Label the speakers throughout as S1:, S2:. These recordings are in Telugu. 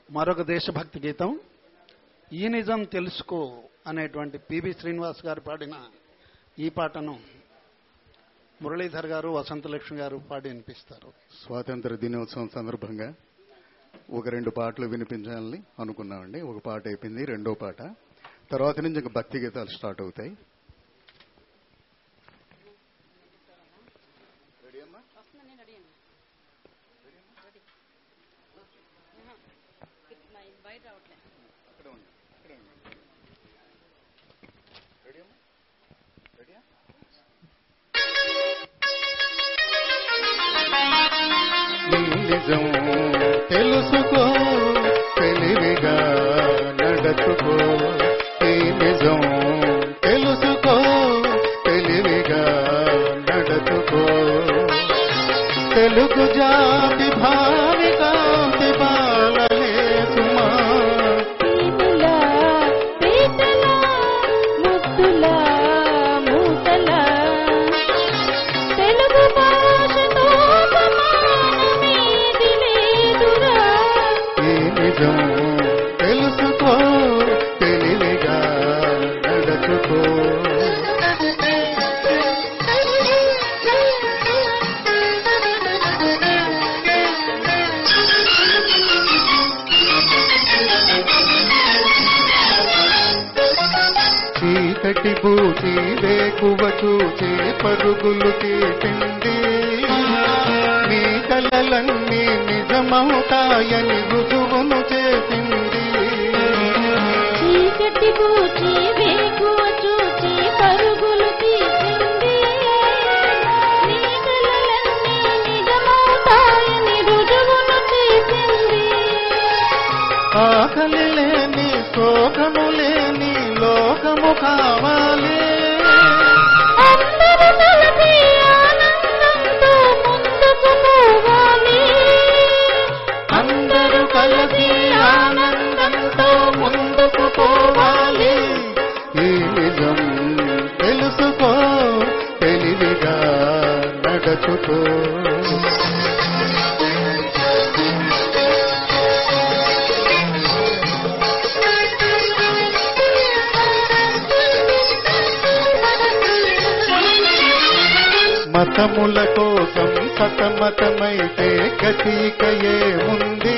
S1: మరొక దేశభక్తి గీతం ఈ నిజం తెలుసుకో అనేటువంటి పిబి శ్రీనివాస్ గారు పాడిన ఈ పాటను మురళీధర్ గారు వసంతలక్ష్మి గారు పాడి వినిపిస్తారు
S2: స్వాతంత్ర దినోత్సవం సందర్భంగా ఒక రెండు పాటలు వినిపించాలని అనుకున్నామండి ఒక పాట అయిపోయింది రెండో పాట తర్వాత నుంచి ఇంకా భక్తి గీతాలు స్టార్ట్ అవుతాయి ఈ నిజం తెలుసుకో తెలివిగా నడచుకో ఈ నిజం తెలుసుకో తెలివిగా నడచుకో తెలుగు జాతి భావి కాంతి బాలలే సుమా
S3: పీనులా పీతలా ముద్దులా మూతలా తెలుగు భాషతో సమానమేది లేదురా
S2: ఈ నిజం తెలుసుకో తెలివిగా నడచుకో చీకటి బూచి వేకువ చూచి పరుగులు తీసింది మీ కలలన్నీ నిజమవుతాయని రుజువును చేసింది
S3: చీకటి పూచి వేకువ చూచి పరుగులు తీసింది నీ కలలన్నీ నిజమవుతాయని రుజువును చేసింది
S2: ఆకలి లేని శోకము లేని లోకము కావాలి
S3: అందరూ కలిసి ఆనందంతో ముందుకు పోవాలి
S2: అందరూ కలిసి ఆనందంతో ముందుకు పోవాలి ఈ నిజం తెలుసుకో తెలివిగా నడచుకో మతముల కోసం సతమతమైతే గతిక ఏముంది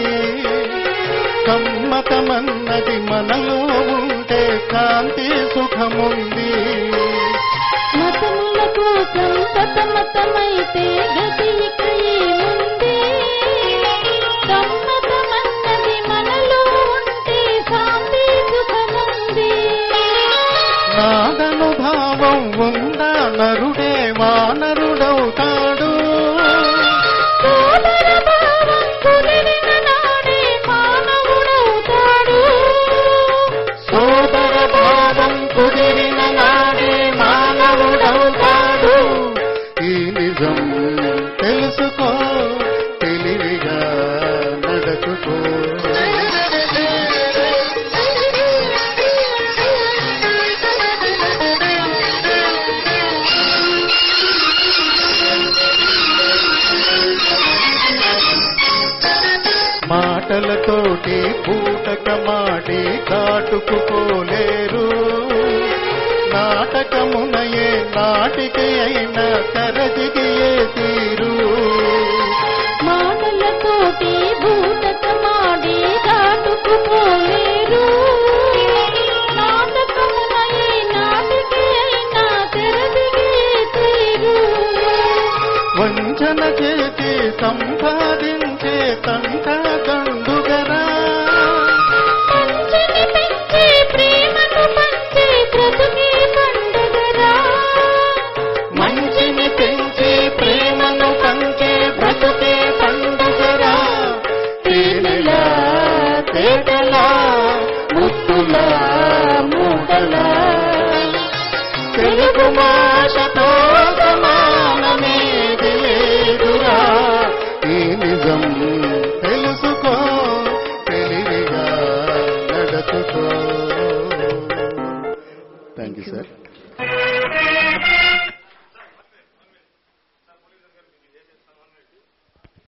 S2: సమ్మతమన్నది మనలో ఉంటే కాంతి సుఖముంది
S3: మతముల కోసం సతమతమైతే గతి ఇక ఏముంది సమ్మతమన్నది మనలో ఉంటే శాంతి సుఖముంది
S2: నాదనుభావం ఉందా నరుడే వానరుడవుతాడు
S3: సోదర భావం కుదిరిన నాడే మానవుడవుతాడు
S2: సోదర భావం కుదిరిన నాడే మానవుడవుతాడు ఈ నిజం తెలుసుకో తెలివిగా నడచుకో మాటలతోటి పూటక మాడి దాటుకుపోలేరు నాటకమునయే నాటికి అయిన కరదిగియే తీరు
S3: మాటలతోటి భూతకమాడి దాటుకుపోలేరు నాటకమునై నాటికి అయినా తెరదిగే తీరు
S2: వంచన చేసి సంపాదించే తంట దండు